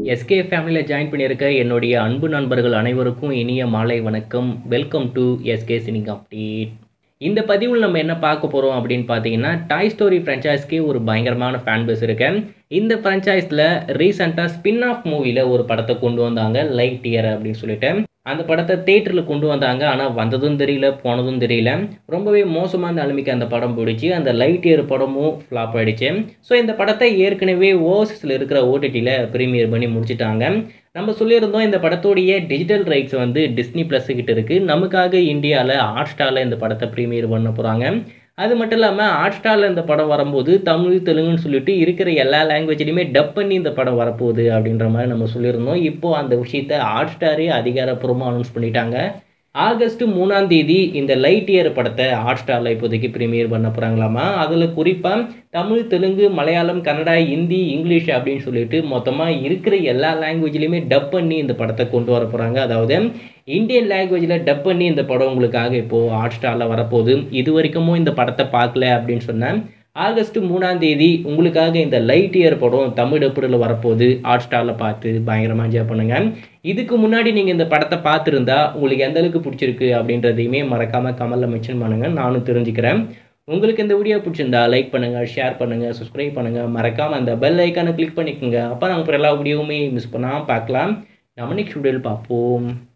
SK ஃபேமிலியில் join பண்ணியிருக்க என்னுடைய அன்பு நண்பர்கள் அனைவருக்கும் இனிய மாலை வணக்கம் வெல்கம் டு எஸ்கே சினிங் அப்டேட் இந்த பதிவில் நம்ம என்ன பார்க்க போகிறோம் அப்படின்னு பார்த்தீங்கன்னா டாய் ஸ்டோரி ஃப்ரான்ச்சைஸ்க்கே ஒரு பயங்கரமான ஃபேன் பேஸ் இருக்கு இந்த ஃப்ரான்ச்சைஸில் ரீசெண்டாக ஸ்பின் ஆஃப் மூவியில் ஒரு படத்தை கொண்டு வந்தாங்க லைட் இயர் அப்படின்னு சொல்லிட்டு அந்த படத்தை தேட்டரில் கொண்டு வந்தாங்க ஆனால் வந்ததும் தெரியல போனதும் தெரியல ரொம்பவே மோசமான நிலைமைக்கு அந்த படம் போயிடுச்சு அந்த லைட் இயர் படமும் ஃப்ளாப் ஆகிடுச்சு ஸோ இந்த படத்தை ஏற்கனவே ஓவர்சீஸில் இருக்கிற ஓடிடியில் ப்ரீமியர் பண்ணி முடிச்சிட்டாங்க நம்ம சொல்லியிருந்தோம் இந்த படத்தோடைய டிஜிட்டல் ரைட்ஸ் வந்து டிஸ்னி ப்ளஸ் கிட்ட இருக்குது நமக்காக இந்தியாவில் ஹாட் ஸ்டாரில் இந்த படத்தை ப்ரீமியர் பண்ண போகிறாங்க அது மட்டும் இல்லாமல் ஹாட் ஸ்டாரில் இந்த படம் வரும்போது தமிழ் தெலுங்குன்னு சொல்லிட்டு இருக்கிற எல்லா லாங்குவேஜ்லையுமே டப் பண்ணி இந்த படம் வரப்போகுது அப்படின்ற மாதிரி நம்ம சொல்லியிருந்தோம் இப்போது அந்த விஷயத்த ஹாட் ஸ்டாரே அதிகாரப்பூர்வமாக அனௌன்ஸ் பண்ணிட்டாங்க ஆகஸ்ட் மூணாம் தேதி இந்த லைட் இயர் படத்தை ஹாட் ஸ்டாரில் இப்போதைக்கு ப்ரீமியர் பண்ண போகிறாங்களாமா அதில் குறிப்பாக தமிழ் தெலுங்கு மலையாளம் கன்னடா ஹிந்தி இங்கிலீஷ் அப்படின்னு சொல்லிட்டு மொத்தமாக இருக்கிற எல்லா லாங்குவேஜ்லேயுமே டப் பண்ணி இந்த படத்தை கொண்டு வர போகிறாங்க அதாவது இந்தியன் லாங்குவேஜில் டப் பண்ணி இந்த படம் உங்களுக்காக இப்போது ஹாட் ஸ்டாரில் வரப்போகுது இது வரைக்கும் இந்த படத்தை பார்க்கல அப்படின்னு சொன்னேன் ஆகஸ்ட் மூணாம் தேதி உங்களுக்காக இந்த லைட் இயர் படம் தமிழ் டப்புடில் வரப்போகுது ஹாட் ஸ்டாரில் பார்த்து பயங்கரமாக என்ஜாய் பண்ணுங்கள் இதுக்கு முன்னாடி நீங்கள் இந்த படத்தை பார்த்துருந்தா உங்களுக்கு எந்த அளவுக்கு பிடிச்சிருக்கு அப்படின்றதையுமே மறக்காமல் கமலில் மென்ஷன் பண்ணுங்கள் நானும் தெரிஞ்சுக்கிறேன் உங்களுக்கு இந்த வீடியோ பிடிச்சிருந்தா லைக் பண்ணுங்கள் ஷேர் பண்ணுங்கள் சப்ஸ்கிரைப் பண்ணுங்கள் மறக்காமல் அந்த பெல் ஐக்கானை கிளிக் பண்ணிக்கோங்க அப்போ நாங்கள் எல்லா வீடியோவுமே மிஸ் பண்ணாமல் பார்க்கலாம் நம்ம நெக்ஸ்ட் வீடியோவில் பார்ப்போம்